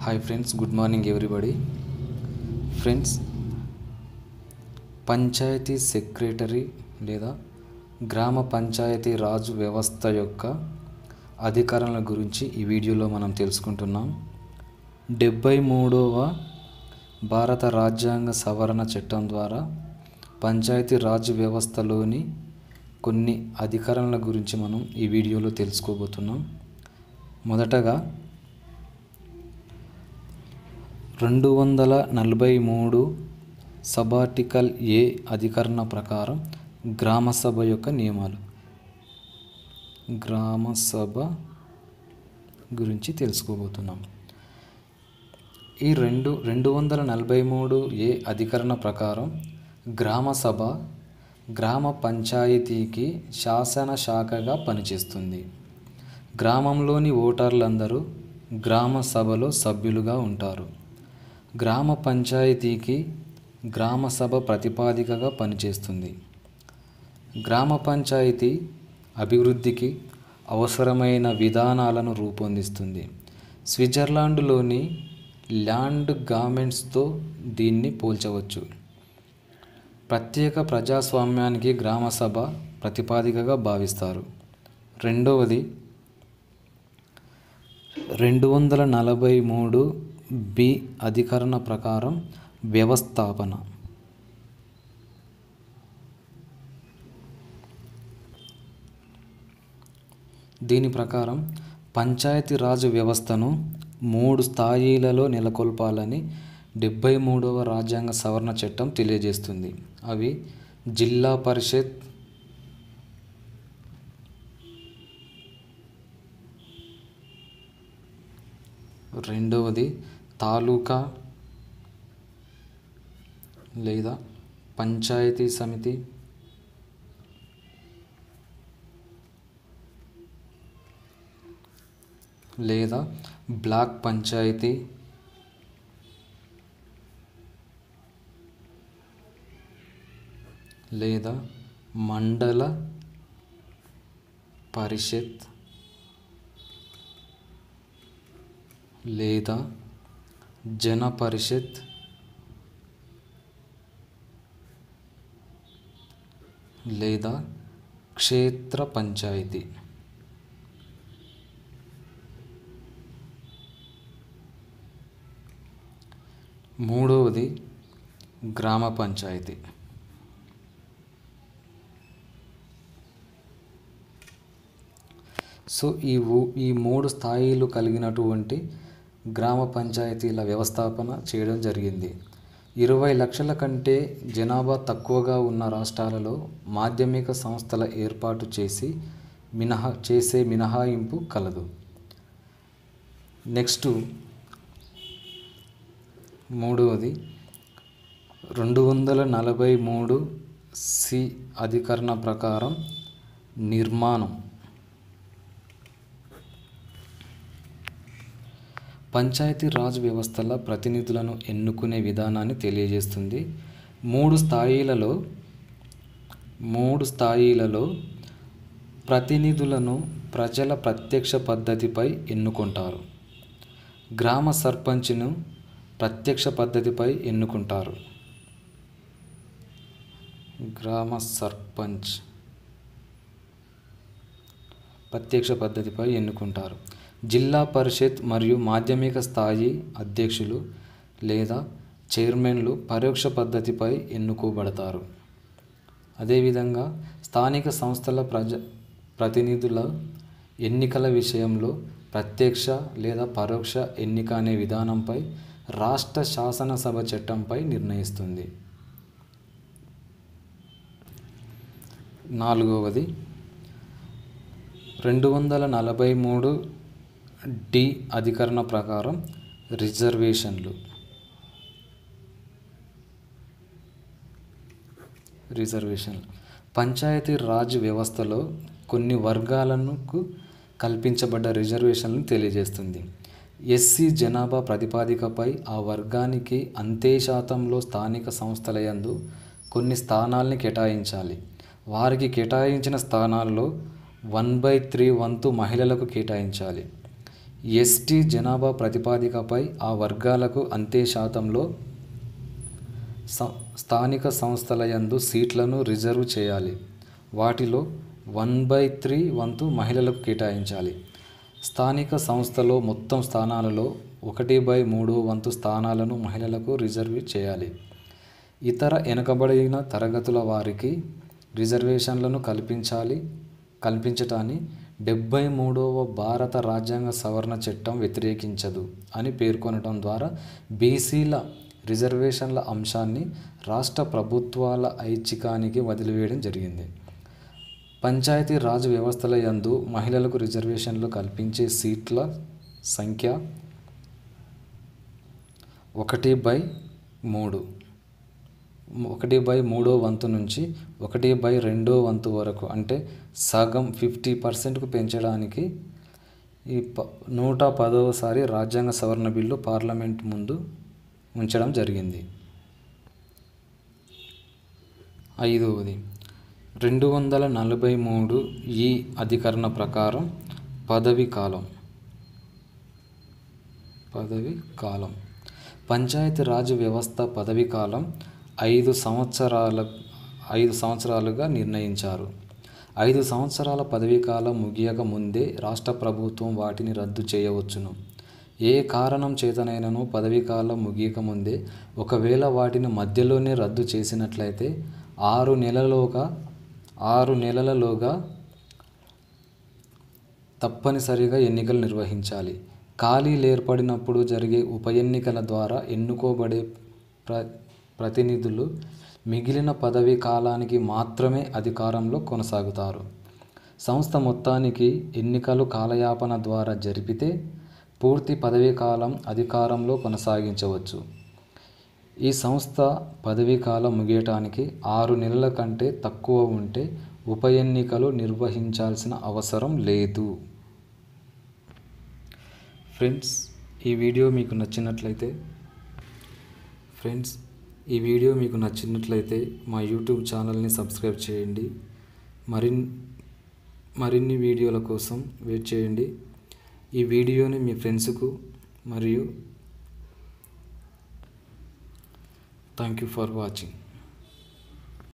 hi friends good morning everybody friends panchayati secretary లేదా గ్రామ పంచాయతీ రాజ్ వ్యవస్థ యొక్క అధికారాల గురించి ఈ వీడియోలో మనం తెలుసుకుంటున్నాం డెబ్బై మూడవ భారత రాజ్యాంగ సవరణ చట్టం ద్వారా పంచాయతీ రాజ్ వ్యవస్థలోని కొన్ని అధికారాల గురించి మనం ఈ వీడియోలో తెలుసుకోబోతున్నాం మొదటగా రెండు వందల నలభై మూడు సబార్టికల్ ఏ అధికరణ ప్రకారం గ్రామ సభ యొక్క నియమాలు గ్రామ సభ గురించి తెలుసుకోబోతున్నాం ఈ రెండు రెండు వందల నలభై మూడు ఏ అధికరణ ప్రకారం గ్రామ సభ గ్రామ పంచాయతీకి శాసన శాఖగా పనిచేస్తుంది గ్రామంలోని ఓటర్లందరూ గ్రామ సభలో సభ్యులుగా ఉంటారు గ్రామ పంచాయతీకి గ్రామ సభ ప్రతిపాదికగా పనిచేస్తుంది గ్రామ పంచాయతీ అభివృద్ధికి అవసరమైన విధానాలను రూపొందిస్తుంది స్విట్జర్లాండ్లోని ల్యాండ్ గవర్నమెంట్స్తో దీన్ని పోల్చవచ్చు ప్రత్యేక ప్రజాస్వామ్యానికి గ్రామ సభ ప్రతిపాదికగా భావిస్తారు రెండవది రెండు వందల నలభై మూడు బి అధికరణ ప్రకారం వ్యవస్థాపన దీని ప్రకారం పంచాయతీరాజ్ వ్యవస్థను మూడు స్థాయిలలో నెలకొల్పాలని డెబ్బై మూడవ రాజ్యాంగ సవరణ చట్టం తెలియజేస్తుంది అవి జిల్లా పరిషత్ రెండవది తాలూకా లేదా పంచాయతీ సమితి లేదా బ్లాక్ పంచాయతీ లేదా మండల పరిషత్ లేదా జన పరిషత్ లేదా క్షేత్ర పంచాయతీ మూడవది గ్రామ పంచాయతీ సో ఈ ఊ- ఈ మూడు స్థాయిలు కలిగినటువంటి గ్రామ పంచాయతీల వ్యవస్థాపన చేయడం జరిగింది ఇరవై లక్షల కంటే జనాభా తక్కువగా ఉన్న రాష్ట్రాలలో మాధ్యమిక సంస్థల ఏర్పాటు చేసి మినహా చేసే మినహాయింపు కలదు నెక్స్ట్ మూడవది రెండు వందల నలభై మూడు సి అధికరణ ప్రకారం నిర్మాణం పంచాయతీ రాజ్ వ్యవస్థల ప్రతినిధులను ఎన్నుకునే విధానాన్ని తెలియజేస్తుంది మూడు స్థాయిలలో మూడు స్థాయిలలో ప్రతినిధులను ప్రజల ప్రత్యక్ష పద్ధతిపై ఎన్నుకుంటారు గ్రామ సర్పంచ్ను ప్రత్యక్ష పద్ధతిపై ఎన్నుకుంటారు గ్రామ సర్పంచ్ ప్రత్యక్ష పద్ధతిపై ఎన్నుకుంటారు జిల్లా పరిషత్ మరియు మాధ్యమిక స్థాయి అధ్యక్షులు లేదా చైర్మన్లు పరోక్ష పద్ధతిపై ఎన్నుకోబడతారు అదేవిధంగా స్థానిక సంస్థల ప్రజ ప్రతినిధుల ఎన్నికల విషయంలో ప్రత్యక్ష లేదా పరోక్ష ఎన్నిక అనే విధానంపై రాష్ట్ర శాసనసభ చట్టంపై నిర్ణయిస్తుంది నాలుగవది రెండు వందల నలభై మూడు డి అధికరణ ప్రకారం రిజర్వేషన్లు రిజర్వేషన్లు పంచాయతీ రాజ్ వ్యవస్థలో కొన్ని వర్గాలకు కల్పించబడ్డ రిజర్వేషన్లను తెలియజేస్తుంది ఎస్సీ జనాభా ప్రతిపాదికపై ఆ వర్గానికి అంతే శాతంలో స్థానిక సంస్థల యందు కొన్ని స్థానాల్ని కేటాయించాలి వారికి కేటాయించిన స్థానాల్లో వన్ బై త్రీ వంతు మహిళలకు కేటాయించాలి ఎస్టీ జనాభా ప్రాతిపదికపై ఆ వర్గాలకు అంతే శాతంలో స- స్థానిక సంస్థల యందు సీట్లను రిజర్వ్ చేయాలి వాటిలో వన్ బై త్రీ వంతు మహిళలకు కేటాయించాలి స్థానిక సంస్థలో మొత్తం స్థానాలలో ఒకటి బై మూడు వంతు స్థానాలను మహిళలకు రిజర్వ్ చేయాలి ఇతర వెనుకబడిన తరగతుల వారికి రిజర్వేషన్లను కల్పించాలి కల్పించటాన్ని డెబ్బై మూడవ భారత రాజ్యాంగ సవరణ చట్టం వ్యతిరేకించదు అని పేర్కొనడం ద్వారా బీసీల రిజర్వేషన్ల అంశాన్ని రాష్ట్ర ప్రభుత్వాల ఐచ్ఛికానికి వదిలివేయడం జరిగింది పంచాయతీ రాజ్ వ్యవస్థల యందు మహిళలకు రిజర్వేషన్లు కల్పించే సీట్ల సంఖ్య ఒకటి బై మూడు ఒకటి బై మూడో వంతు నుంచి ఒకటి బై రెండో వంతు వరకు అంటే సగం ఫిఫ్టీ పర్సెంట్కు పెంచడానికి ఈ ప నూట పదవసారి రాజ్యాంగ సవరణ బిల్లు పార్లమెంట్ ముందు ఉంచడం జరిగింది ఐదవది రెండు వందల నలభై మూడు ఈ అధికరణ ప్రకారం పదవి కాలం పదవి కాలం పంచాయతీ రాజ్ వ్యవస్థ పదవి కాలం ఐదు సంవత్సరాల ఐదు సంవత్సరాలుగా నిర్ణయించారు ఐదు సంవత్సరాల పదవీ కాలం ముగియక ముందే రాష్ట్ర ప్రభుత్వం వాటిని రద్దు చేయవచ్చును ఏ కారణం చేతనైనను పదవీ కాలం ముగియక ముందే ఒకవేళ వాటిని మధ్యలోనే రద్దు చేసినట్లయితే ఆరు నెలలోగా ఆరు నెలలలోగా తప్పనిసరిగా ఎన్నికలు నిర్వహించాలి ఖాళీలు ఏర్పడినప్పుడు జరిగే ఉప ఎన్నికల ద్వారా ఎన్నుకోబడే ప్ర ప్రతినిధులు మిగిలిన పదవీ కాలానికి మాత్రమే అధికారంలో కొనసాగుతారు సంస్థ మొత్తానికి ఎన్నికలు కాలయాపన ద్వారా జరిపితే పూర్తి పదవీ కాలం అధికారంలో కొనసాగించవచ్చు ఈ సంస్థ పదవీ కాలం ముగియటానికి ఆరు నెలల కంటే తక్కువ ఉంటే ఉప ఎన్నికలు నిర్వహించాల్సిన అవసరం లేదు ఫ్రెండ్స్ ఈ వీడియో మీకు నచ్చినట్లయితే ఫ్రెండ్స్ ఈ వీడియో మీకు నచ్చినట్లయితే మా యూట్యూబ్ ఛానల్ని సబ్స్క్రైబ్ చేయండి మరిన్ మరిన్ని వీడియోల కోసం వెయిట్ చేయండి ఈ వీడియోని మీ ఫ్రెండ్స్కు మరియు థ్యాంక్ యూ ఫర్ వాచింగ్